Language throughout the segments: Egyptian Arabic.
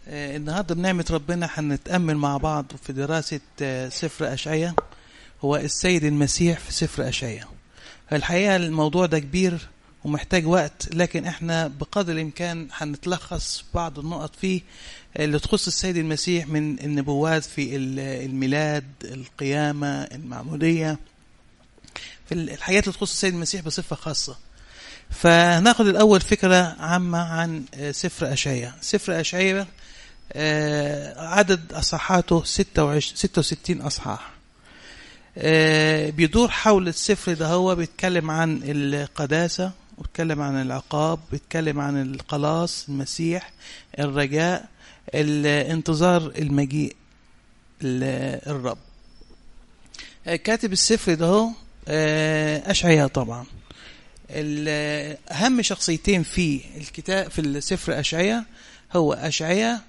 آه، النهارده بنعمة ربنا هنتأمل مع بعض في دراسة آه، سفر أشعية هو السيد المسيح في سفر أشعية الحقيقة الموضوع ده كبير ومحتاج وقت لكن احنا بقدر الإمكان هنتلخص بعض النقط فيه اللي تخص السيد المسيح من النبوات في ال- الميلاد القيامة المعمودية في الحاجات اللي تخص السيد المسيح بصفة خاصة فهناخد الأول فكرة عامة عن آه، سفر أشعية سفر أشعية آه، عدد أصحاحاته 26 66 أصحاح آه، بيدور حول السفر ده هو بيتكلم عن القداسة بيتكلم عن العقاب بيتكلم عن الخلاص المسيح الرجاء الانتظار المجيء ال- الرب آه، كاتب السفر ده هو آه، أشعياء طبعا ال- أهم شخصيتين في الكتاب في السفر أشعياء هو أشعياء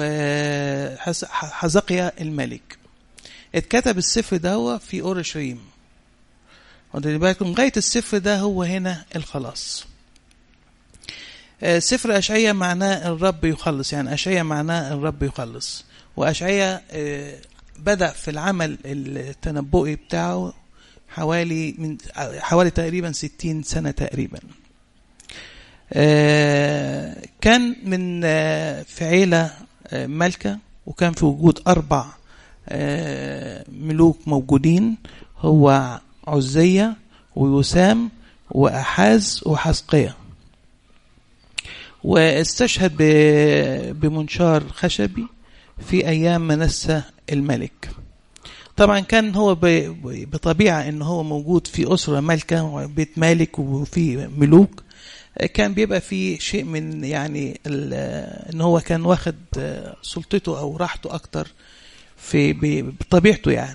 وحزقيا الملك اتكتب السفر ده هو في أورشليم واخدين بالكم لغاية السفر ده هو هنا الخلاص آه، سفر أشعياء معناه الرب يخلص يعني أشعياء معناه الرب يخلص وأشعياء آه، بدأ في العمل التنبؤي بتاعه حوالي من حوالي تقريبا ستين سنة تقريبا آه، كان من آه، في عيلة آه، ملكة وكان في وجود أربع آه، ملوك موجودين هو عزية ويسام وأحاز وحسقية واستشهد ب- بمنشار خشبي في أيام منسى الملك طبعا كان هو ب- بطبيعة ان هو موجود في أسرة مالكة وبيت مالك وفي ملوك كان بيبقى في شيء من يعني ال- ان هو كان واخد سلطته او راحته اكتر في ب- بطبيعته يعني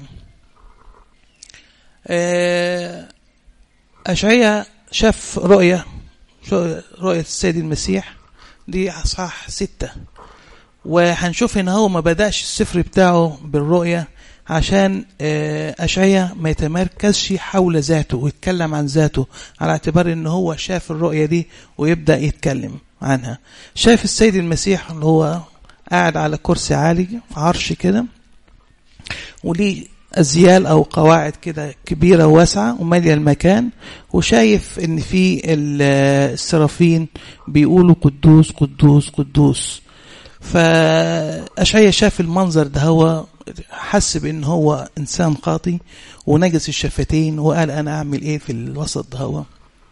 آه، أشعياء شاف رؤية شو- رؤية السيد المسيح دي أصحاح ستة وهنشوف ان هو ما بدأش السفر بتاعه بالرؤية عشان آه، أشعياء ما يتمركزش حول ذاته ويتكلم عن ذاته على اعتبار ان هو شاف الرؤية دي ويبدأ يتكلم عنها شاف السيد المسيح اللي هو قاعد على كرسي عالي عرش كده وليه أزيال أو قواعد كده كبيرة واسعة ومالية المكان وشايف إن في ال- السرافين بيقولوا قدوس قدوس قدوس فأشعيا شاف المنظر ده هو حس بإن هو إنسان خاطي ونجس الشفتين وقال أنا أعمل إيه في الوسط ده هو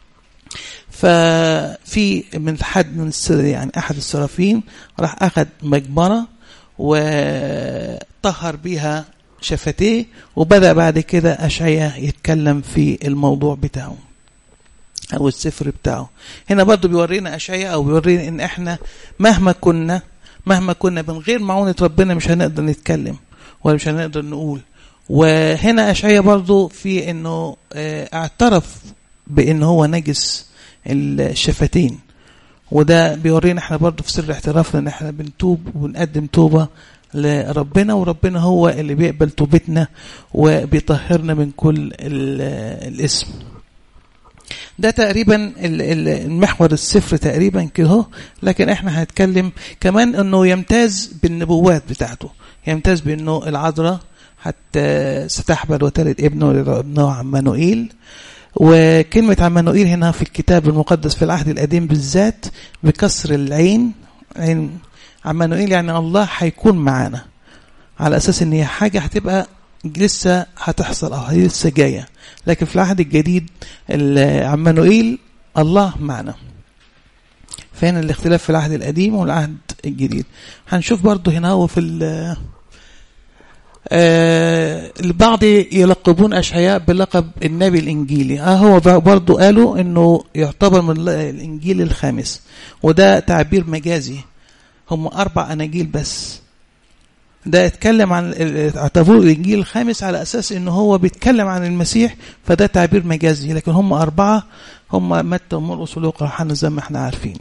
ففي من حد من الس- يعني أحد السرافين راح أخذ مجمرة وطهر بيها شفتيه وبدأ بعد كده أشعيا يتكلم في الموضوع بتاعه أو السفر بتاعه هنا برضو بيورينا أشعيا أو بيورينا إن إحنا مهما كنا مهما كنا من غير معونة ربنا مش هنقدر نتكلم ولا مش هنقدر نقول وهنا أشعيا برضو في إنه آه، اعترف بإن هو نجس الشفتين وده بيورينا احنا برضو في سر اعترافنا ان احنا بنتوب وبنقدم توبة لربنا وربنا هو اللي بيقبل توبتنا وبيطهرنا من كل ال- الاسم ده تقريبا ال- ال- المحور السفر تقريبا كده اهو، لكن احنا هنتكلم كمان انه يمتاز بالنبوات بتاعته يمتاز بانه العذراء حتى ستحبل وتلد ابنه ابنه عمانوئيل وكلمة عمانوئيل هنا في الكتاب المقدس في العهد القديم بالذات بكسر العين عين عمانوئيل يعني الله هيكون معانا على اساس ان هي حاجه هتبقى لسه هتحصل او هي لسه جايه لكن في العهد الجديد ال- عمانوئيل الله معنا فين الاختلاف في العهد القديم والعهد الجديد هنشوف برضو هنا هو في ال- آه، البعض يلقبون أشعياء بلقب النبي الإنجيلي آه هو برضو قالوا أنه يعتبر من ال- الإنجيل الخامس وده تعبير مجازي هم أربع أناجيل بس ده اتكلم عن ال- اعتبروه الإنجيل الخامس على أساس أنه هو بيتكلم عن المسيح فده تعبير مجازي لكن هم أربعة هم متى ومرقس ولوقا ويوحنا زي ما احنا عارفين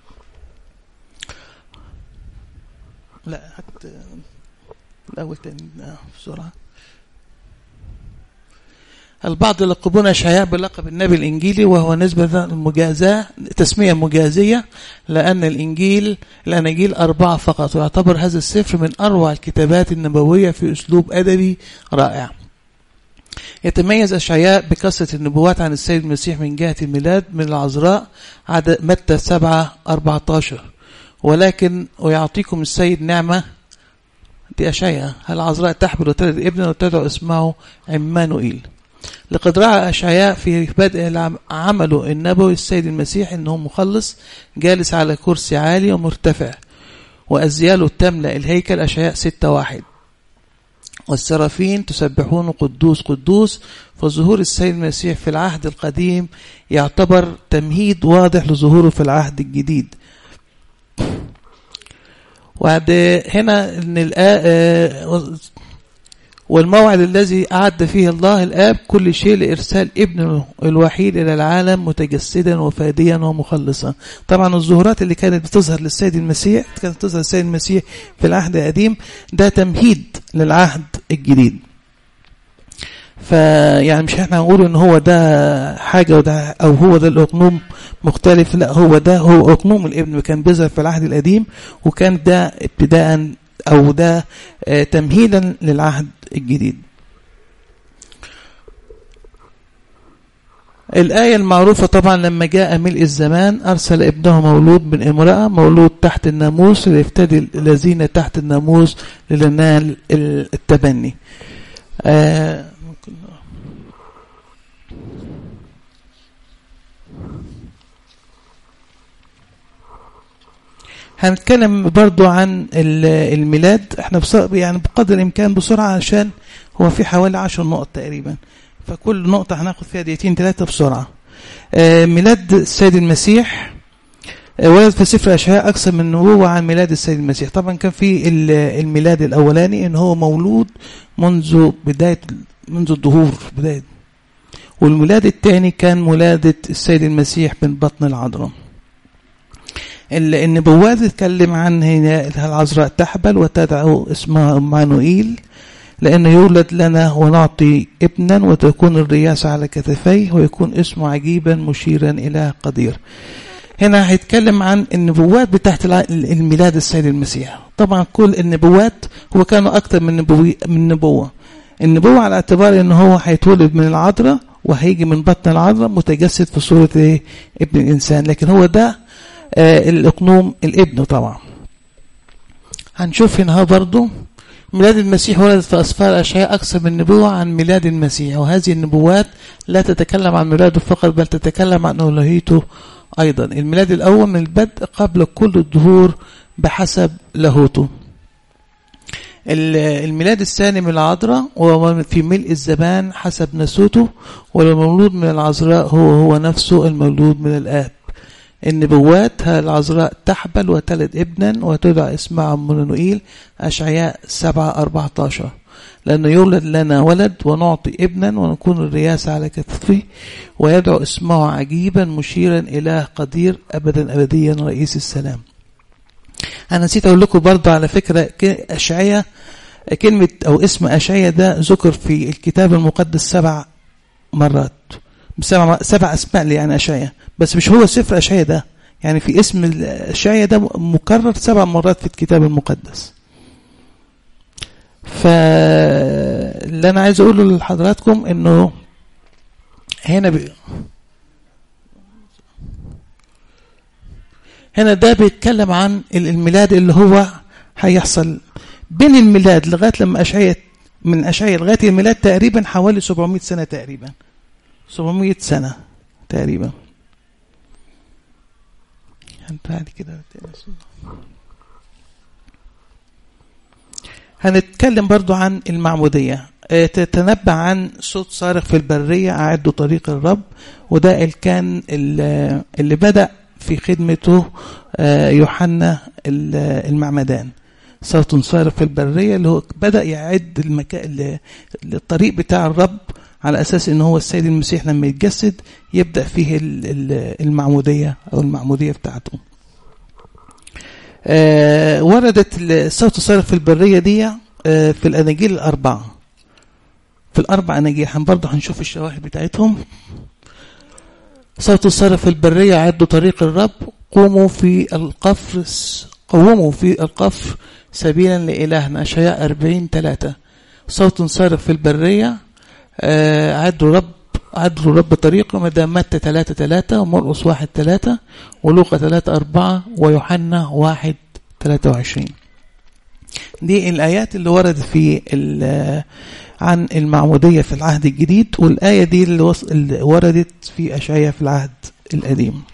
لا هات الأول تاني آه، بسرعة البعض يلقبون أشعياء بلقب النبي الإنجيلي وهو نسبة مجازاة تسمية مجازية لأن الإنجيل الأناجيل أربعة فقط ويعتبر هذا السفر من أروع الكتابات النبوية في أسلوب أدبي رائع يتميز أشعياء بكثرة النبوات عن السيد المسيح من جهة الميلاد من العذراء عدد متى 7 14 ولكن ويعطيكم السيد نعمة دي أشعياء العذراء تحمل وتلد ابنا وتدعو اسمه عمانوئيل لقد رأى أشعياء في بدء عمله النبوي السيد المسيح أنه مخلص جالس على كرسي عالي ومرتفع وأزياله تملأ الهيكل أشعياء ستة واحد والسرافين تسبحون قدوس قدوس فظهور السيد المسيح في العهد القديم يعتبر تمهيد واضح لظهوره في العهد الجديد وعد هنا ان والموعد الذي أعد فيه الله الآب كل شيء لإرسال ابنه الوحيد إلى العالم متجسدا وفاديا ومخلصا طبعا الظهورات اللي كانت بتظهر للسيد المسيح كانت تظهر للسيد المسيح في العهد القديم ده تمهيد للعهد الجديد فيعني مش احنا هنقول ان هو ده حاجة وده او هو ده الاقنوم مختلف لا هو ده هو اقنوم الابن كان بيظهر في العهد القديم وكان ده ابتداء او ده تمهيدا للعهد الجديد الآية المعروفة طبعا لما جاء ملء الزمان أرسل ابنه مولود من امرأة مولود تحت الناموس ليفتدي الذين تحت الناموس لننال التبني آه هنتكلم برضو عن الميلاد احنا يعني بقدر الامكان بسرعة عشان هو في حوالي عشر نقط تقريبا فكل نقطة هناخد فيها دقيقتين ثلاثة بسرعة آه ميلاد السيد المسيح آه ورد في سفر أشعياء أكثر من نبوة عن ميلاد السيد المسيح طبعا كان في الميلاد الأولاني إن هو مولود منذ بداية منذ الظهور بداية والميلاد الثاني كان مولادة السيد المسيح من بطن العذراء النبوات تتكلم عن هنا العذراء تحبل وتدعو اسمها مانوئيل لأنه يولد لنا ونعطي ابنا وتكون الرياسة على كتفيه ويكون اسمه عجيبا مشيرا إلى قدير هنا هيتكلم عن النبوات بتاعت الميلاد السيد المسيح طبعا كل النبوات هو كانوا أكثر من نبوي من نبوة النبوة على اعتبار ان هو هيتولد من العذراء وهيجي من بطن العذراء متجسد في صورة ايه ابن الإنسان لكن هو ده آه الإقنوم الابن طبعا هنشوف هنا برضو ميلاد المسيح ولد في أسفار أشعياء أكثر من نبوة عن ميلاد المسيح وهذه النبوات لا تتكلم عن ميلاده فقط بل تتكلم عن ألوهيته أيضا الميلاد الأول من البدء قبل كل الظهور بحسب لاهوته الميلاد الثاني من العذراء وهو في ملء الزمان حسب نسوته والمولود من العذراء هو هو نفسه المولود من الآب النبوات العذراء تحبل وتلد ابنا وتدعى اسمه عمانوئيل أشعياء 7 14 لأنه يولد لنا ولد ونعطي ابنا ونكون الرياسة على كتفه ويدعو اسمه عجيبا مشيرا إله قدير أبدا أبديا رئيس السلام أنا نسيت أقول لكم برضه على فكرة أشعية كلمة أو اسم أشعية ده ذكر في الكتاب المقدس سبع مرات سبع, سبع أسماء لي يعني أشعية بس مش هو سفر أشعية ده يعني في اسم أشعية ده مكرر سبع مرات في الكتاب المقدس فاللي أنا عايز أقوله لحضراتكم إنه هنا بي هنا ده بيتكلم عن الميلاد اللي هو هيحصل بين الميلاد لغايه لما اشعياء من اشعياء لغايه الميلاد تقريبا حوالي 700 سنه تقريبا 700 سنه تقريبا بعد كده هنتكلم برضو عن المعمودية تتنبأ عن صوت صارخ في البرية أعدوا طريق الرب وده اللي كان اللي بدأ في خدمته يوحنا المعمدان صوت صارخ في البرية اللي هو بدأ يعد المكان الطريق بتاع الرب على أساس إن هو السيد المسيح لما يتجسد يبدأ فيه المعمودية أو المعمودية بتاعته آه وردت الصوت الصارخ في البرية دي آه في الأناجيل الأربعة في الأربع أناجيل برضه هنشوف الشواهد بتاعتهم صوت الصرف في البرية عدوا طريق الرب قوموا في القفر قوموا في القفر سبيلا لإلهنا أشعياء أربعين ثلاثة صوت صارخ في البرية آه عدوا رب عدوا رب طريقه مدام متى ثلاثة ثلاثة ومرقص واحد ثلاثة ولوقا ثلاثة أربعة ويوحنا واحد ثلاثة وعشرين دي الآيات اللي وردت في عن المعمودية في العهد الجديد والآية دي اللي, وص... اللي وردت في أشعية في العهد القديم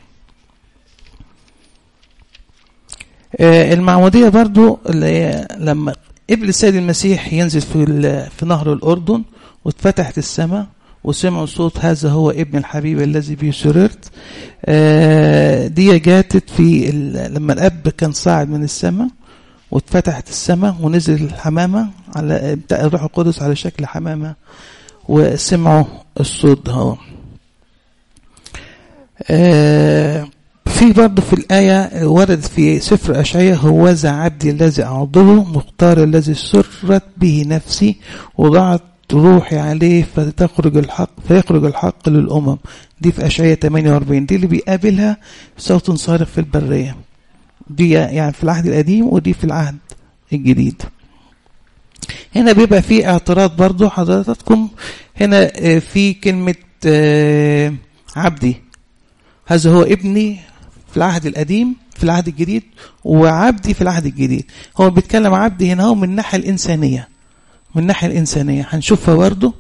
آه المعمودية برضو اللي لما قبل السيد المسيح ينزل في في نهر الأردن واتفتحت السماء وسمعوا صوت هذا هو ابن الحبيب الذي به سررت آه دي جاتت في لما الأب كان صاعد من السماء واتفتحت السماء ونزل الحمامة على بتاع الروح القدس على شكل حمامة وسمعوا الصوت ده آه في برضه في الآية ورد في سفر أشعية هو ذا عبدي الذي أعضله مختار الذي سرت به نفسي وضعت روحي عليه فتخرج الحق فيخرج الحق للأمم دي في أشعية 48 دي اللي بيقابلها صوت صارخ في البرية دي يعني في العهد القديم ودي في العهد الجديد هنا بيبقى في اعتراض برضو حضراتكم هنا في كلمة عبدي هذا هو ابني في العهد القديم في العهد الجديد وعبدي في العهد الجديد هو بيتكلم عبدي هنا هو من الناحية الإنسانية من الناحية الإنسانية هنشوفها برضه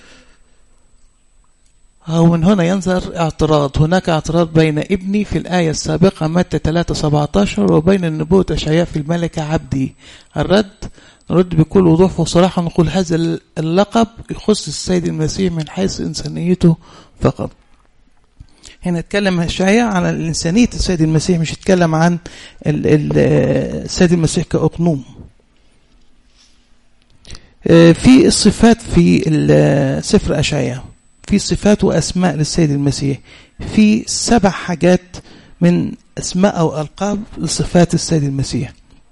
أو من هنا ينظر اعتراض هناك اعتراض بين ابني في الآية السابقة متى 3 17 وبين النبوة أشعياء في الملكة عبدي الرد نرد بكل وضوح وصراحة نقول هذا اللقب يخص السيد المسيح من حيث إنسانيته فقط هنا اتكلم أشعياء عن الإنسانية السيد المسيح مش اتكلم عن السيد المسيح كأقنوم في الصفات في سفر أشعياء في صفات وأسماء للسيد المسيح في سبع حاجات من أسماء أو ألقاب لصفات السيد المسيح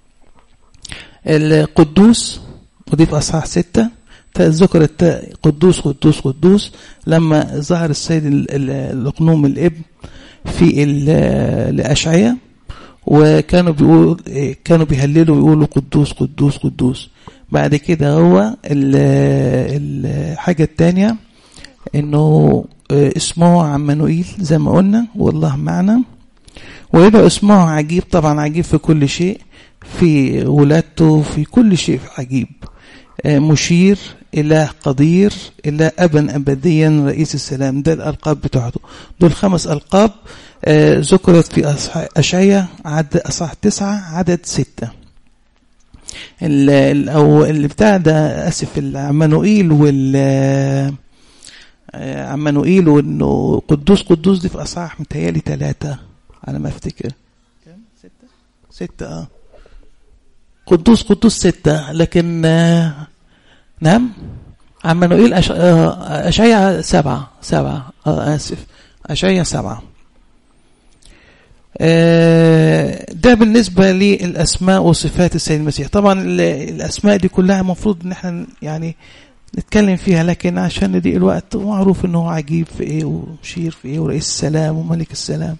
القدوس ودي في أصحاح ستة ذكرت قدوس قدوس قدوس لما ظهر السيد الأقنوم الابن في الأشعية وكانوا بيقول كانوا بيهللوا ويقولوا قدوس قدوس قدوس بعد كده هو الحاجة الثانية انه اسمه عمانوئيل زي ما قلنا والله معنا ويبقى اسمه عجيب طبعا عجيب في كل شيء في ولادته في كل شيء عجيب مشير إله قدير إله أبا أبديا رئيس السلام ده الألقاب بتاعته دول خمس ألقاب ذكرت في أشعية عدد أصح تسعة عدد ستة أو اللي بتاع ده أسف العمانوئيل وال عمانوئيل وانه قدوس قدوس دي في اصحاح متهيألي ثلاثة على ما افتكر كم ستة ستة اه قدوس قدوس ستة لكن آه نعم عمانوئيل أش... آه أشعيا سبعة سبعة آه آسف أشعيا سبعة آه ده بالنسبة للأسماء وصفات السيد المسيح طبعا الأسماء دي كلها المفروض ان احنا يعني نتكلم فيها لكن عشان نضيق الوقت معروف انه عجيب في ايه ومشير في ايه ورئيس السلام وملك السلام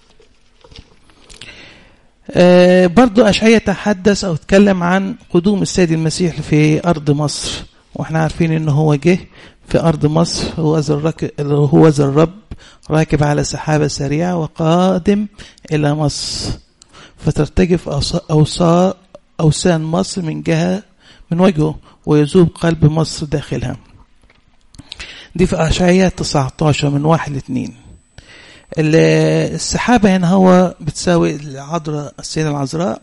آه برضو أشعية تحدث أو تكلم عن قدوم السيد المسيح في أرض مصر وإحنا عارفين إنه هو جه في أرض مصر هو ذا هو ذا الرب راكب على سحابة سريعة وقادم إلى مصر فترتجف أوصار أوسان مصر من جهة من وجهه ويذوب قلب مصر داخلها دي في أشعية 19 من واحد لاثنين السحابة هنا هو بتساوي العذراء السيدة العذراء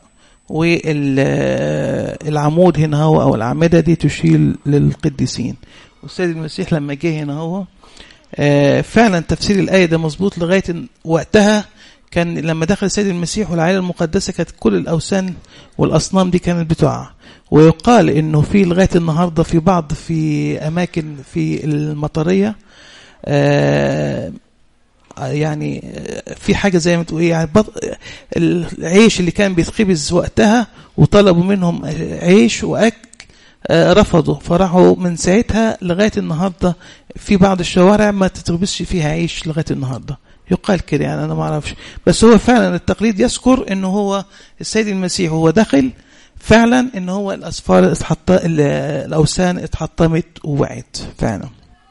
والعمود هنا هو أو الأعمدة دي تشير للقديسين والسيد المسيح لما جه هنا هو فعلا تفسير الآية ده مظبوط لغاية وقتها كان لما دخل السيد المسيح والعائلة المقدسة كانت كل الأوثان والأصنام دي كانت بتقع ويقال انه في لغايه النهارده في بعض في اماكن في المطريه آه يعني في حاجه زي ما تقول يعني العيش اللي كان بيتخبز وقتها وطلبوا منهم عيش واكل آه، رفضوا فراحوا من ساعتها لغاية النهاردة في بعض الشوارع ما تتغبسش فيها عيش لغاية النهاردة يقال كده يعني أنا ما أعرفش بس هو فعلا التقليد يذكر أنه هو السيد المسيح وهو داخل فعلا ان هو الاسفار اتحط الاوثان اتحطمت ووعت فعلا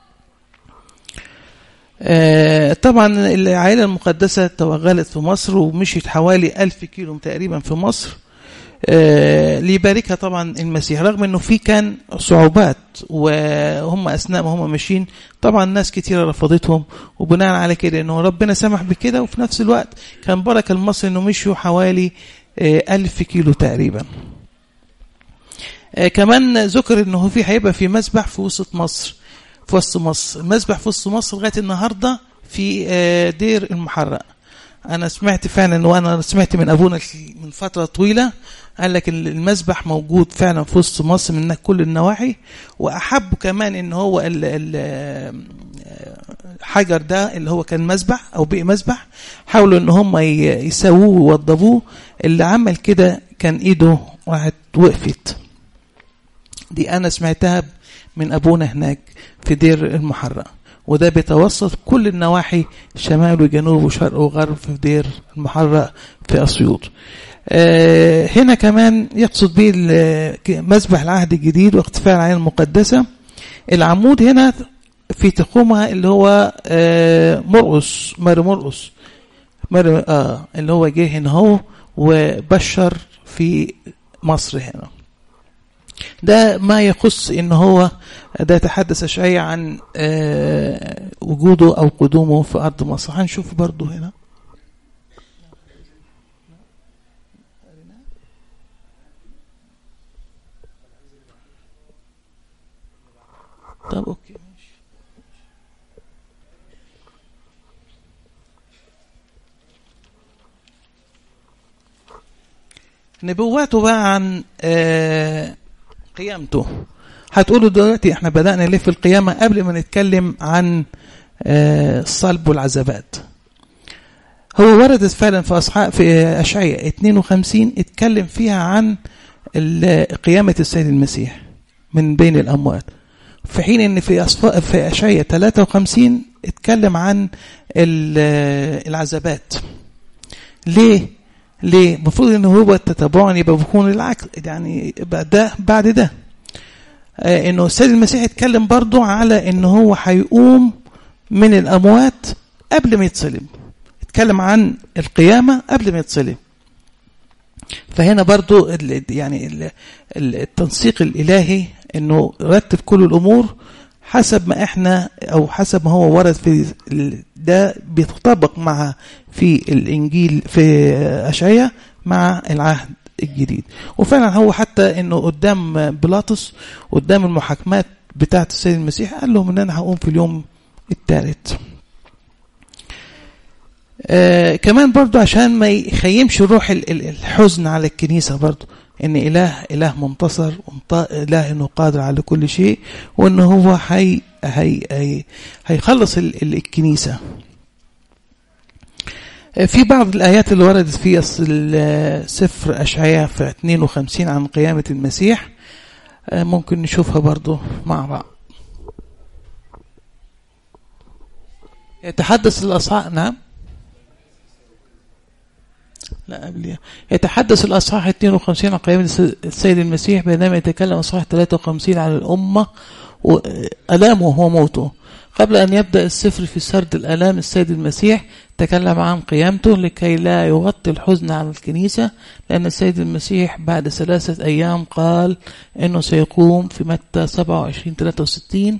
آه طبعا العائلة المقدسة توغلت في مصر ومشيت حوالي ألف كيلو تقريبا في مصر آه ليباركها طبعا المسيح رغم انه في كان صعوبات وهم اثناء ما هم ماشيين طبعا ناس كتيره رفضتهم وبناء على كده انه ربنا سمح بكده وفي نفس الوقت كان بركه لمصر انه مشوا حوالي آه ألف كيلو تقريبا آه كمان ذكر انه في هيبقى في مسبح في وسط مصر في وسط مصر المسبح في وسط مصر لغايه النهارده في آه دير المحرق انا سمعت فعلا وانا سمعت من ابونا من فتره طويله قال لك المسبح موجود فعلا في وسط مصر من كل النواحي واحبوا كمان ان هو الحجر ده اللي هو كان مسبح او بقي مسبح حاولوا ان هم يسووه ويوضبوه اللي عمل كده كان ايده راحت وقفت دي انا سمعتها من ابونا هناك في دير المحرق وده بيتوسط كل النواحي شمال وجنوب وشرق وغرب في دير المحرق في اسيوط آه هنا كمان يقصد به مسبح العهد الجديد واختفاء العين المقدسة العمود هنا في تقومها اللي هو آه مرقس ماري مرقس ماري آه اللي هو جه هنا هو وبشر في مصر هنا ده ما يخص ان هو ده يتحدث اشعياء عن آه وجوده او قدومه في ارض مصر هنشوف برضو هنا طب اوكي ماشي نبوته بقى عن آه قيامته هتقولوا دلوقتي احنا بدأنا ليه في القيامة قبل ما نتكلم عن آه الصلب والعذابات هو وردت فعلا في أصحاب في أشعية 52 اتكلم فيها عن قيامة السيد المسيح من بين الأموات في حين ان في أصفاء في أشعية 53 اتكلم عن العذابات ليه ليه المفروض ان هو تتبعا يبقى بيكون العكس يعني يبقى ده بعد ده آه انه السيد المسيح اتكلم برضو على ان هو هيقوم من الاموات قبل ما يتصلب اتكلم عن القيامه قبل ما يتصلب فهنا برضو ال يعني ال التنسيق الالهي انه رتب كل الامور حسب ما احنا او حسب ما هو ورد في ده بيتطابق مع في الانجيل في اشعياء مع العهد الجديد وفعلا هو حتى انه قدام بيلاطس قدام المحاكمات بتاعه السيد المسيح قال لهم ان انا هقوم في اليوم الثالث آه كمان برضو عشان ما يخيمش روح الحزن على الكنيسة برضو ان اله اله منتصر اله انه قادر على كل شيء وان هو هي هي هي هيخلص الكنيسه في بعض الايات اللي وردت في سفر اشعياء في 52 عن قيامه المسيح ممكن نشوفها برضو مع بعض يتحدث الاصحاح نعم لا قبل يتحدث الأصحاح 52 عن قيامة السيد المسيح بينما يتكلم الأصحاح 53 عن الأمة وألامه وموته قبل أن يبدأ السفر في سرد الألام السيد المسيح تكلم عن قيامته لكي لا يغطي الحزن على الكنيسة لأن السيد المسيح بعد ثلاثة أيام قال أنه سيقوم في متى 27 63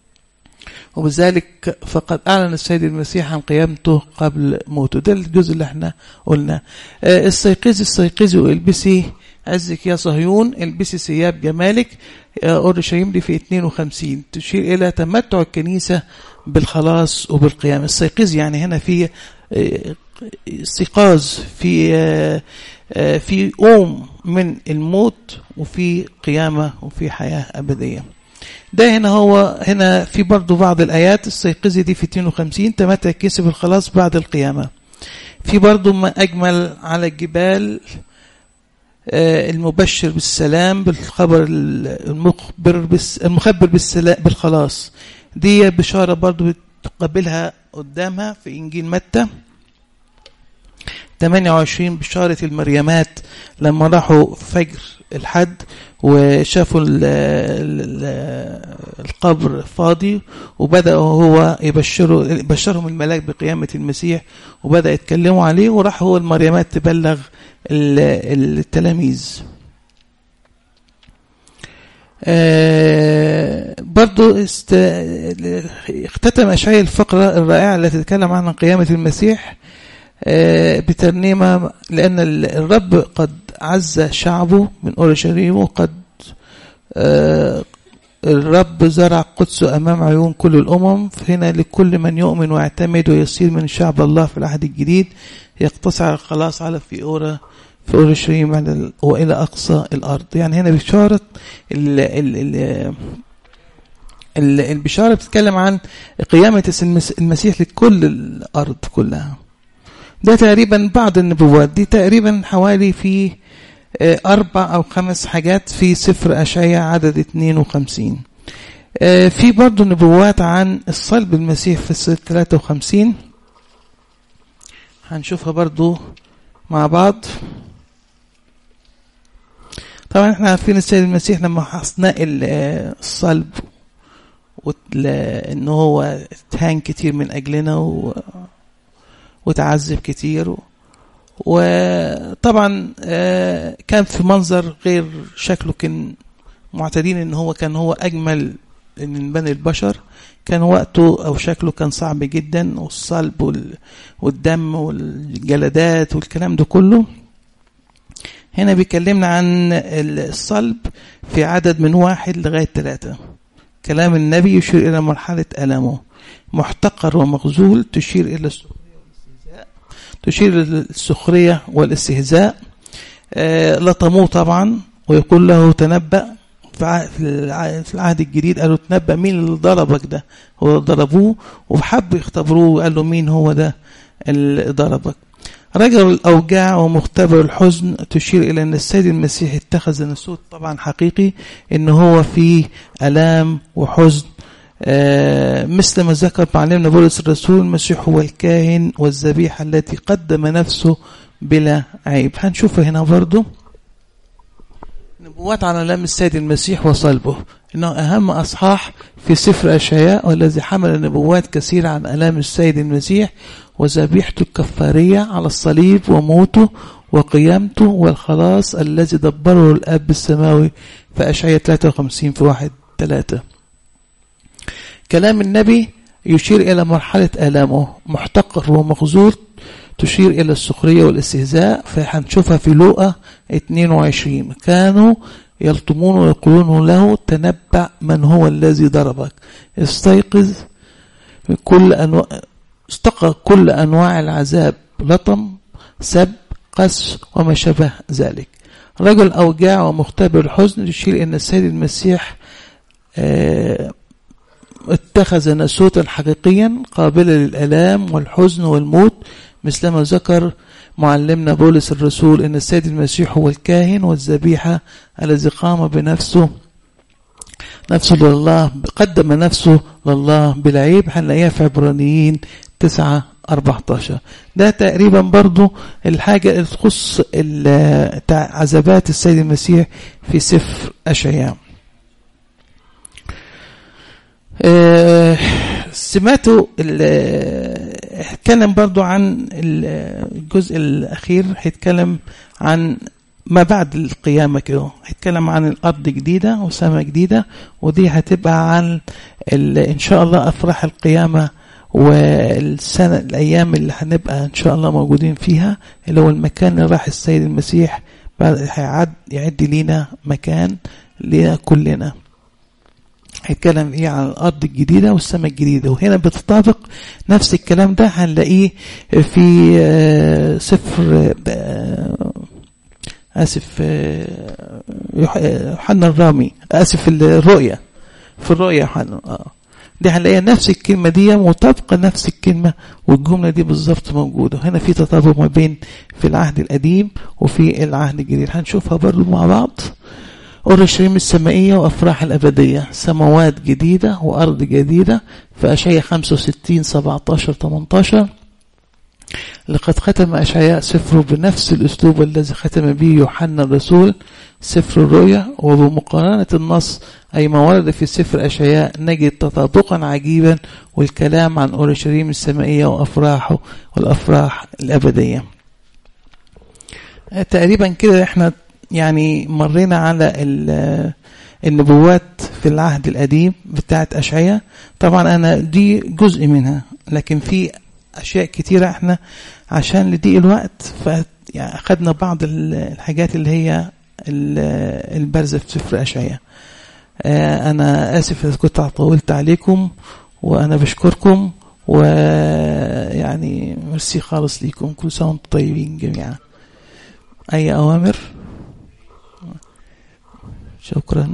وبذلك فقد أعلن السيد المسيح عن قيامته قبل موته ده الجزء اللي احنا قلنا استيقظي استيقظي والبسي عزك يا صهيون البسي ثياب جمالك اورشليم دي في 52 تشير الى تمتع الكنيسه بالخلاص وبالقيام استيقظي يعني هنا في استيقاظ في في قوم من الموت وفي قيامه وفي حياه ابديه ده هنا هو هنا في برضه بعض الآيات استيقظي دي في 52 تمتع الكنيسة بالخلاص بعد القيامة في برضه ما أجمل على الجبال المبشر بالسلام بالخبر المخبر بالس المخبر بالسلام بالخلاص دي بشارة برضو بتقابلها قدامها في إنجيل متى 28 بشارة المريمات لما راحوا فجر الحد وشافوا ال ال القبر فاضي وبدأوا هو يبشروا بشرهم الملاك بقيامة المسيح وبدأ يتكلموا عليه وراح هو المريمات تبلغ التلاميذ آه برضو است... اختتم أشعياء الفقرة الرائعة التي تتكلم عن قيامة المسيح آه بترنيمة لأن الرب قد عز شعبه من أورشليم وقد آه الرب زرع قدسه أمام عيون كل الأمم هنا لكل من يؤمن ويعتمد ويصير من شعب الله في العهد الجديد يقتصر الخلاص على في أورا في أورشليم على وإلى أقصى الأرض يعني هنا بشارة ال ال ال البشارة بتتكلم عن قيامة المسيح لكل الأرض كلها ده تقريبا بعض النبوات دي تقريبا حوالي في أربع أو خمس حاجات في سفر أشعياء عدد 52 في برضو نبوات عن الصلب المسيح في السنة 53 هنشوفها برضو مع بعض طبعا احنا عارفين السيد المسيح لما اثناء الصلب ان هو اتهان كتير من اجلنا و... وتعذب كتير و... وطبعا كان في منظر غير شكله كان معتادين ان هو كان هو اجمل من بني البشر كان وقته او شكله كان صعب جدا والصلب والدم والجلدات والكلام ده كله هنا بيكلمنا عن الصلب في عدد من واحد لغاية ثلاثة كلام النبي يشير إلى مرحلة ألمه محتقر ومغزول تشير إلى السخرية والاستهزاء تشير إلى السخرية والاستهزاء آه لطموه طبعا ويقول له تنبأ في العهد الجديد قالوا تنبأ مين اللي ضربك ده هو ضربوه وحبوا يختبروه وقال له مين هو ده اللي ضربك رجل الأوجاع ومختبر الحزن تشير إلى أن السيد المسيح اتخذ نسوت طبعا حقيقي أن هو فيه ألام وحزن آه مثل ما ذكر معلمنا بولس الرسول المسيح هو الكاهن والذبيحة التي قدم نفسه بلا عيب هنشوفها هنا برضو نبوات عن ألام السيد المسيح وصلبه إنه أهم أصحاح في سفر أشعياء والذي حمل نبوات كثيرة عن ألام السيد المسيح وذبيحته الكفارية على الصليب وموته وقيامته والخلاص الذي دبره الأب السماوي في أشعياء 53 في واحد ثلاثة كلام النبي يشير إلى مرحلة آلامه محتقر ومخزول تشير إلى السخرية والاستهزاء فهنشوفها في لوقا 22 كانوا يلطمون ويقولون له تنبأ من هو الذي ضربك استيقظ من كل أنواع استقى كل أنواع العذاب لطم سب قس وما شابه ذلك رجل أوجاع ومختبر الحزن يشير أن السيد المسيح اه اتخذ نسوتا حقيقيا قابلا للآلام والحزن والموت مثلما ذكر معلمنا بولس الرسول ان السيد المسيح هو الكاهن والذبيحة الذي قام بنفسه نفسه لله قدم نفسه لله بالعيب هنلاقيها في عبرانيين 9 14 ده تقريبا برضو الحاجة اللي تخص عذابات السيد المسيح في سفر أشعياء أه سمعته هيتكلم برضو عن الجزء الأخير هيتكلم عن ما بعد القيامة كده هيتكلم عن الأرض جديدة وسماء جديدة ودي هتبقى عن إن شاء الله أفراح القيامة والسنة الأيام اللي هنبقى إن شاء الله موجودين فيها اللي هو المكان اللي راح السيد المسيح بعد هيعد يعد لينا مكان لنا كلنا هيتكلم ايه عن الارض الجديده والسماء الجديده وهنا بتطابق نفس الكلام ده هنلاقيه في سفر اسف يوحنا الرامي اسف الرؤيا في الرؤيا يوحنا دي هنلاقيها نفس الكلمة دي مطابقة نفس الكلمة والجملة دي بالظبط موجودة هنا في تطابق ما بين في العهد القديم وفي العهد الجديد هنشوفها برضو مع بعض أورشليم السمائية وأفراح الأبدية سماوات جديدة وأرض جديدة في أشعياء 65 17 18 لقد ختم أشعياء سفره بنفس الأسلوب الذي ختم به يوحنا الرسول سفر الرؤيا وبمقارنة النص أي ما ورد في سفر أشعياء نجد تطابقا عجيبا والكلام عن أورشليم السمائية وأفراحه والأفراح الأبدية تقريبا كده احنا يعني مرينا على النبوات في العهد القديم بتاعت أشعياء طبعا أنا دي جزء منها لكن في أشياء كتيرة احنا عشان لضيق الوقت فأخذنا بعض الحاجات اللي هي البارزة في سفر أشعياء أنا آسف إذا كنت طولت عليكم وأنا بشكركم ويعني ميرسي خالص ليكم كل سنة وانتم طيبين جميعا أي أوامر شكرا